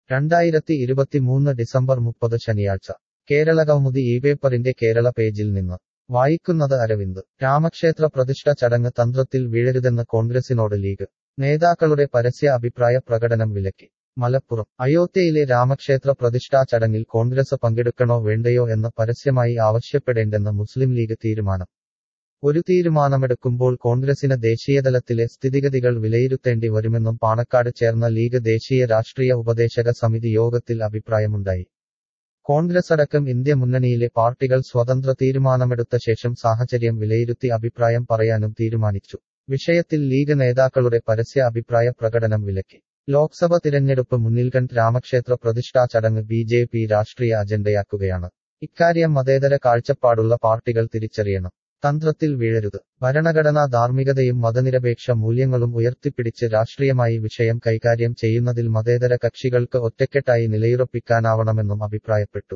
രണ്ടായിരത്തി ഇരുപത്തിമൂന്ന് ഡിസംബർ മുപ്പത് ശനിയാഴ്ച കേരളകൗമുദി ഈ പേപ്പറിന്റെ കേരള പേജിൽ നിന്ന് വായിക്കുന്നത് അരവിന്ദ് രാമക്ഷേത്ര പ്രതിഷ്ഠ ചടങ്ങ് തന്ത്രത്തിൽ വീഴരുതെന്ന് കോൺഗ്രസിനോട് ലീഗ് നേതാക്കളുടെ പരസ്യ അഭിപ്രായ പ്രകടനം വിലക്കി മലപ്പുറം അയോധ്യയിലെ രാമക്ഷേത്ര പ്രതിഷ്ഠാ ചടങ്ങിൽ കോൺഗ്രസ് പങ്കെടുക്കണോ വേണ്ടയോ എന്ന് പരസ്യമായി ആവശ്യപ്പെടേണ്ടെന്ന് മുസ്ലിം ലീഗ് തീരുമാനം ഒരു തീരുമാനമെടുക്കുമ്പോൾ കോൺഗ്രസിന് ദേശീയതലത്തിലെ സ്ഥിതിഗതികൾ വിലയിരുത്തേണ്ടി വരുമെന്നും പാണക്കാട് ചേർന്ന ലീഗ് ദേശീയ രാഷ്ട്രീയ ഉപദേശക സമിതി യോഗത്തിൽ അഭിപ്രായമുണ്ടായി കോൺഗ്രസ് അടക്കം ഇന്ത്യ മുന്നണിയിലെ പാർട്ടികൾ സ്വതന്ത്ര തീരുമാനമെടുത്ത ശേഷം സാഹചര്യം വിലയിരുത്തി അഭിപ്രായം പറയാനും തീരുമാനിച്ചു വിഷയത്തിൽ ലീഗ് നേതാക്കളുടെ പരസ്യ അഭിപ്രായ പ്രകടനം വിലക്കി ലോക്സഭ തിരഞ്ഞെടുപ്പ് മുന്നിൽ കണ്ട് രാമക്ഷേത്ര പ്രതിഷ്ഠാ ചടങ്ങ് ബി ജെ പി രാഷ്ട്രീയ അജണ്ടയാക്കുകയാണ് ഇക്കാര്യം മതേതര കാഴ്ചപ്പാടുള്ള പാർട്ടികൾ തിരിച്ചറിയണം തന്ത്രത്തിൽ വീഴരുത് ഭരണഘടനാ ധാർമ്മികതയും മതനിരപേക്ഷ മൂല്യങ്ങളും ഉയർത്തിപ്പിടിച്ച് രാഷ്ട്രീയമായി വിഷയം കൈകാര്യം ചെയ്യുന്നതിൽ മതേതര കക്ഷികൾക്ക് ഒറ്റക്കെട്ടായി നിലയുറപ്പിക്കാനാവണമെന്നും അഭിപ്രായപ്പെട്ടു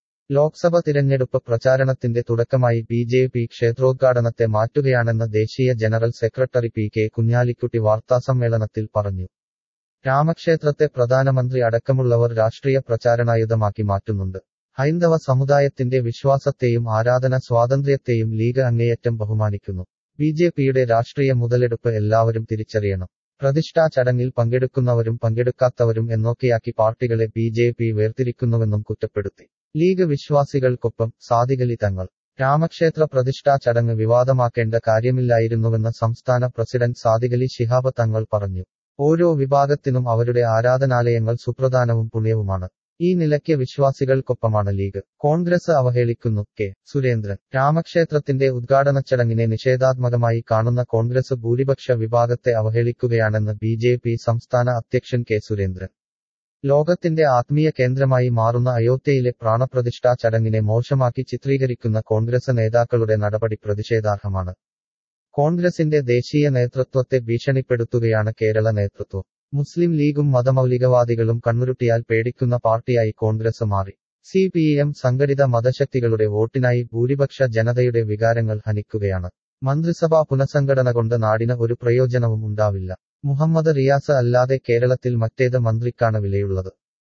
ലോക്സഭ തിരഞ്ഞെടുപ്പ് പ്രചാരണത്തിന്റെ തുടക്കമായി ബി ജെ പി ക്ഷേത്രോദ്ഘാടനത്തെ മാറ്റുകയാണെന്ന് ദേശീയ general secretary P K Kunhalikutty വാർത്താസമ്മേളനത്തിൽ പറഞ്ഞു രാമക്ഷേത്രത്തെ പ്രധാനമന്ത്രി അടക്കമുള്ളവർ രാഷ്ട്രീയ പ്രചാരണായുധമാക്കി മാറ്റുന്നുണ്ട് ഹൈന്ദവ സമുദായത്തിന്റെ വിശ്വാസത്തെയും ആരാധന സ്വാതന്ത്ര്യത്തെയും ലീഗ് അങ്ങേയറ്റം ബഹുമാനിക്കുന്നു ബി ജെ പിയുടെ രാഷ്ട്രീയ മുതലെടുപ്പ് എല്ലാവരും തിരിച്ചറിയണം പ്രതിഷ്ഠാ ചടങ്ങിൽ പങ്കെടുക്കുന്നവരും പങ്കെടുക്കാത്തവരും എന്നൊക്കെയാക്കി പാർട്ടികളെ ബി ജെ പി വേർതിരിക്കുന്നുവെന്നും കുറ്റപ്പെടുത്തി ലീഗ് വിശ്വാസികൾക്കൊപ്പം സാധികലി തങ്ങൾ രാമക്ഷേത്ര പ്രതിഷ്ഠാ ചടങ്ങ് വിവാദമാക്കേണ്ട കാര്യമില്ലായിരുന്നുവെന്ന് സംസ്ഥാന പ്രസിഡന്റ് സാദികലി ശിഹാബ് തങ്ങൾ പറഞ്ഞു ഓരോ വിഭാഗത്തിനും അവരുടെ ആരാധനാലയങ്ങൾ സുപ്രധാനവും പുണ്യവുമാണ് ഈ നിലയ്ക്ക് വിശ്വാസികൾക്കൊപ്പമാണ് ലീഗ് കോൺഗ്രസ് അവഹേളിക്കുന്നു കെ സുരേന്ദ്രൻ രാമക്ഷേത്രത്തിന്റെ ഉദ്ഘാടന ചടങ്ങിനെ നിഷേധാത്മകമായി കാണുന്ന കോൺഗ്രസ് ഭൂരിപക്ഷ വിഭാഗത്തെ അവഹേളിക്കുകയാണെന്ന് ബി ജെ പി സംസ്ഥാന അധ്യക്ഷൻ കെ സുരേന്ദ്രൻ ലോകത്തിന്റെ ആത്മീയ കേന്ദ്രമായി മാറുന്ന അയോധ്യയിലെ പ്രാണപ്രതിഷ്ഠാ ചടങ്ങിനെ മോശമാക്കി ചിത്രീകരിക്കുന്ന കോൺഗ്രസ് നേതാക്കളുടെ നടപടി പ്രതിഷേധാർഹമാണ് കോൺഗ്രസിന്റെ ദേശീയ നേതൃത്വത്തെ ഭീഷണിപ്പെടുത്തുകയാണ് കേരള നേതൃത്വം മുസ്ലിം ലീഗും മതമൗലികവാദികളും കണ്ണുരുട്ടിയാൽ പേടിക്കുന്ന പാർട്ടിയായി കോൺഗ്രസ് മാറി സി പി എം സംഘടിത മതശക്തികളുടെ വോട്ടിനായി ഭൂരിപക്ഷ ജനതയുടെ വികാരങ്ങൾ ഹനിക്കുകയാണ് മന്ത്രിസഭാ പുനഃസംഘടന കൊണ്ട് നാടിന് ഒരു പ്രയോജനവും ഉണ്ടാവില്ല മുഹമ്മദ് റിയാസ് അല്ലാതെ കേരളത്തിൽ മറ്റേത് മന്ത്രിക്കാണ് വിലയുള്ളത്